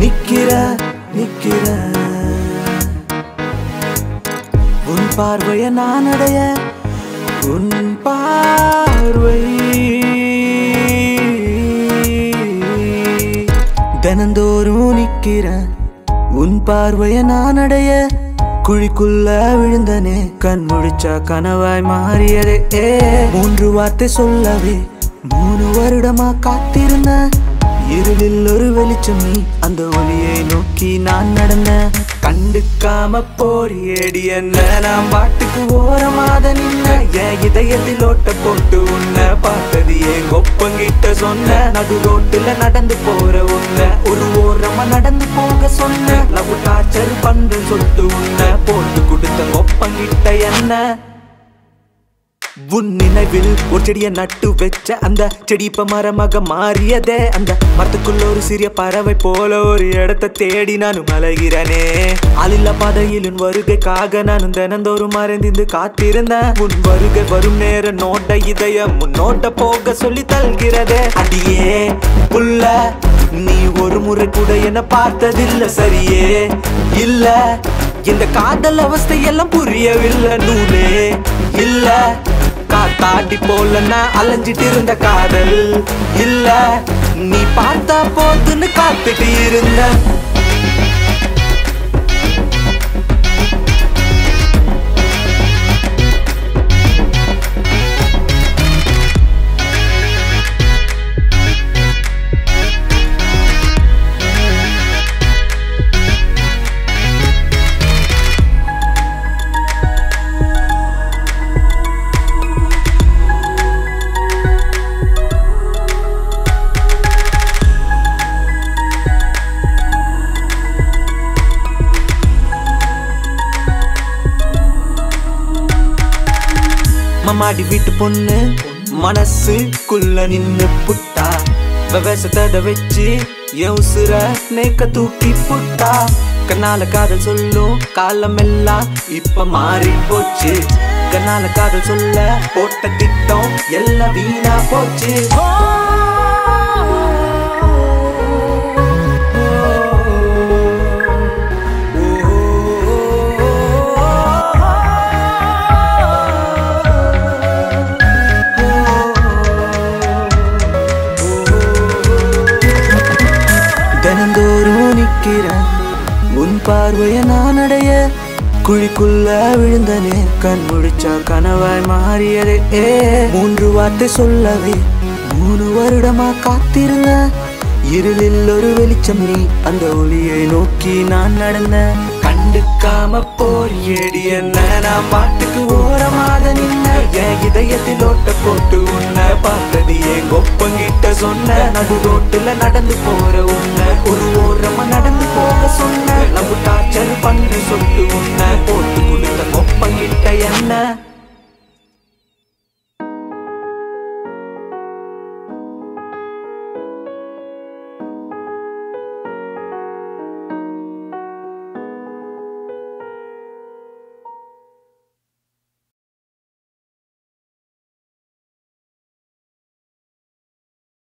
நிக்கிற நிக்கிற உன் பார்வைய நான் அடைய உன் பார்வை தினந்தோறும் நிக்கிற உன் பார்வைய நான் அடைய குழிக்குள்ள விழுந்தனே கண் முழிச்சா கனவாய் மாறியதே ஏ மூன்று வார்த்தை சொல்லவே மூணு வருடமா காத்திருந்த இருளில் ஒரு வெளிச்சம் நீ அந்த ஒளியை நோக்கி நான் நடந்த கண்டுக்காம போறியடி என்ன நான் பாட்டுக்கு ஓரமாத நின்ன என் இதயத்தில் ஓட்ட போட்டு உன்னை பார்த்தது என் கொப்பங்கிட்ட சொன்ன நடு ரோட்டுல நடந்து போற உன்னை ஒரு ஓரமா நடந்து போக சொன்ன லவ் டார்ச்சர் பண்ற சொல்லிட்டு உன்னை போட்டு கொடுத்த கொப்பங்கிட்ட என்ன உன் நினைவில் ஒரு செடிய நட்டு வச்ச அந்த செடி இப்ப மரமாக மாறியதே அந்த மரத்துக்குள்ள ஒரு சிறிய பறவை போல ஒரு இடத்தை தேடி நானும் அலைகிறனே ஆளில்லா பாதையில் உன் வருகைக்காக நானும் தினந்தோறும் மறைந்திருந்து காத்திருந்தேன் உன் வருகை வரும் நேரம் நோட்ட இதயம் முன்னோட்ட போக சொல்லி தல்கிறதே அடியே புள்ள நீ ஒரு முறை கூட என்ன பார்த்ததில்ல சரியே இல்ல இந்த காதல் அவஸ்தை எல்லாம் புரியவில்லை நூலே இல்ல காத்தாடி போல நான் அலைஞ்சிட்டு இருந்த காதல் இல்ல நீ பார்த்தா போதுன்னு காத்துட்டு இருந்த மமாடி வீட்டு பொண்ணு மனசுக்குள்ள நின்னு புட்டா விவசாயத்தை வச்சு என் உசுர நேக்க தூக்கி புட்டா கண்ணால காதல் சொல்லும் காலம் எல்லாம் இப்ப மாறி போச்சு கண்ணால காதல் சொல்ல போட்ட திட்டம் எல்லாம் வீணா போச்சு தினந்தோறும் நிக்கிற உன் பார்வைய நான் அடைய குழிக்குள்ள விழுந்தனே கண் முழிச்சா கனவாய் மாறியதே ஏ மூன்று வார்த்தை சொல்லவே மூணு வருடமா காத்திருந்த இருளில் ஒரு வெளிச்சம் நீ அந்த ஒளியை நோக்கி நான் நடந்த கண்டுக்காம போறியடி என்ன நான் பாட்டுக்கு ஓரமாக நின்ன என் இதயத்தில் ஓட்ட போட்டு உன்னை பார்த்தது என் கொப்பங்கிட்ட சொன்ன நடு ரோட்டுல நடந்து போற உன்னை ஒரு ஓரமா நடந்து போக சொன்ன லவ் டார்ச்சர் பண்ணு சொல்லிட்டு உன்னை போட்டு கொடுத்த கொப்பங்கிட்ட என்ன